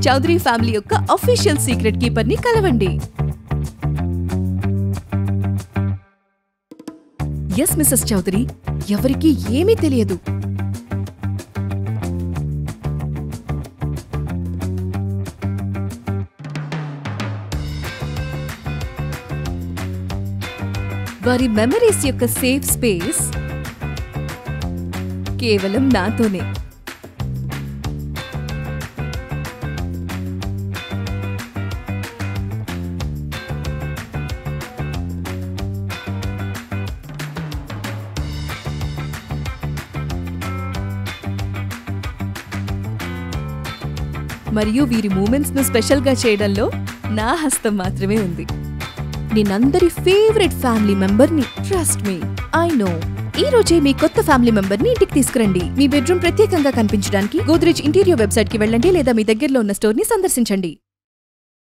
Chowdary family యొక్క official secret keeper ని కలవండి ఎస్ మిస్సెస్ చౌదరి ఎవరికీ ఏమీ తెలియదు వారి మెమరీస్ యొక్క సేఫ్ స్పేస్ కేవలం నాతోనే మరియు వీరి మూమెంట్స్ ను స్పెషల్ గా చేయడంలో నా హస్తం మాత్రమే ఉంది నేనందరి ఫేవరెట్ ఫ్యామిలీ మెంబర్ ని ట్రస్ట్ మీ ఐ నో ఈ రోజే మీ కొత్త ఫ్యామిలీ మెంబర్ ని ఇంటికి తీసుకురండి మీ బెడ్రూమ్ ప్రత్యేకంగా కనిపించడానికి గోద్రేజ్ ఇంటీరియర్ వెబ్సైట్ కి వెళ్ళండి లేదా మీ దగ్గరలో ఉన్న స్టోర్ ని సందర్శించండి